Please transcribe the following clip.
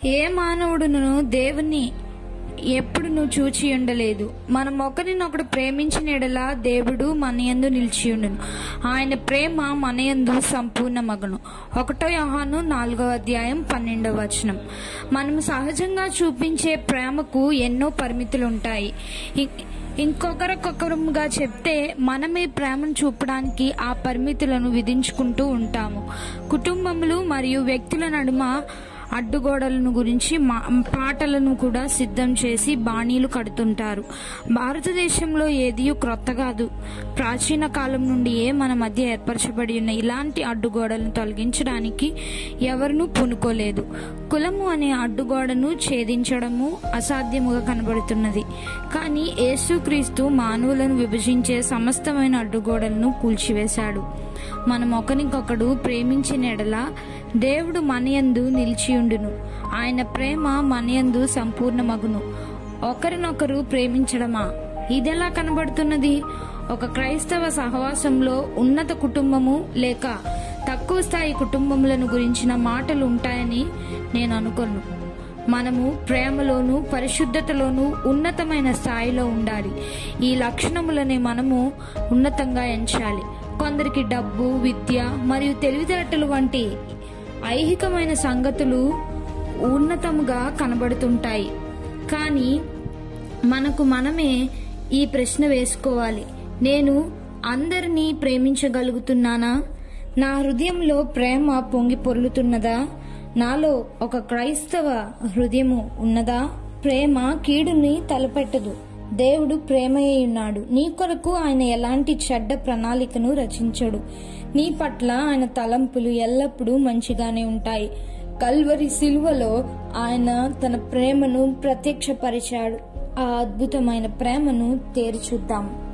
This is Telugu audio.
ఏ మానవుడును దేవుని ఎప్పుడు నువ్వు చూచి ఉండలేదు మనం ఒకరినొకడు ప్రేమించిన ఎడలా దేవుడు మన యందు నిలిచి ఉండును ఆయన ప్రేమ మన యందు సంపూర్ణ మగను ఒకటో యోహాను నాలుగో అధ్యాయం పన్నెండవ వచనం మనం సహజంగా చూపించే ప్రేమకు ఎన్నో పరిమితులు ఉంటాయి ఇ- ఇంకొకరికొకరుగా చెప్తే మనమే ప్రేమను చూపడానికి ఆ పరిమితులను విధించుకుంటూ ఉంటాము కుటుంబములు మరియు వ్యక్తుల నడుమ అడ్డుగోడలను గురించి మా పాటలను కూడా సిద్ధం చేసి బాణీలు కడుతుంటారు భారతదేశంలో ఏది క్రొత్త కాదు ప్రాచీన కాలం నుండియే మన మధ్య ఏర్పరచబడి ఉన్న ఇలాంటి అడ్డుగోడలను తొలగించడానికి ఎవరినూ పూనుకోలేదు కులము అనే అడ్డుగోడను ఛేదించడము అసాధ్యముగా కనబడుతున్నది కానీ యేసుక్రీస్తు మానవులను విభజించే సమస్తమైన అడ్డుగోడలను కూల్చివేశాడు మనం ఒకరికొకడు ప్రేమించిన ఎడల దేవుడు మనయందు నిలిచియుండును ఆయన ప్రేమ మనయందు సంపూర్ణమగును ఒకరినొకరు ప్రేమించడమా ఇదెలా కనబడుతున్నది ఒక క్రైస్తవ సహవాసంలో ఉన్నత కుటుంబము లేక తక్కువ స్థాయి కుటుంబములను గురించిన మాటలు ఉంటాయని నేను అనుకోను మనము ప్రేమలోను పరిశుద్ధతలోను ఉన్నతమైన స్థాయిలో ఉండాలి ఈ లక్షణములని మనము ఉన్నతంగా ఎంచాలి కొందరికి డబ్బు విద్య మరియు తెలివితేటలు వంటి ఐహికమైన సంగతులు ఉన్నతముగా కనబడుతుంటాయి కానీ మనకు మనమే ఈ ప్రశ్న వేసుకోవాలి నేను అందరినీ ప్రేమించగలుగుతున్నానా నా హృదయంలో ప్రేమ పొంగి పొర్లుతున్నదా నాలో ఒక క్రైస్తవ హృదయము ఉన్నదా ప్రేమ కీడుని తలపెట్టదు దేవుడు ప్రేమయే ఉన్నాడు నీ కొరకు ఆయన ఎలాంటి చెడ్డ ప్రణాళికను రచించడు నీ పట్ల ఆయన తలంపులు ఎల్లప్పుడూ మంచిగానే ఉంటాయి కల్వరి సిలువలో ఆయన తన ప్రేమను ప్రత్యక్షపరిచాడు ఆ అద్భుతమైన ప్రేమను తేరి చూద్దాం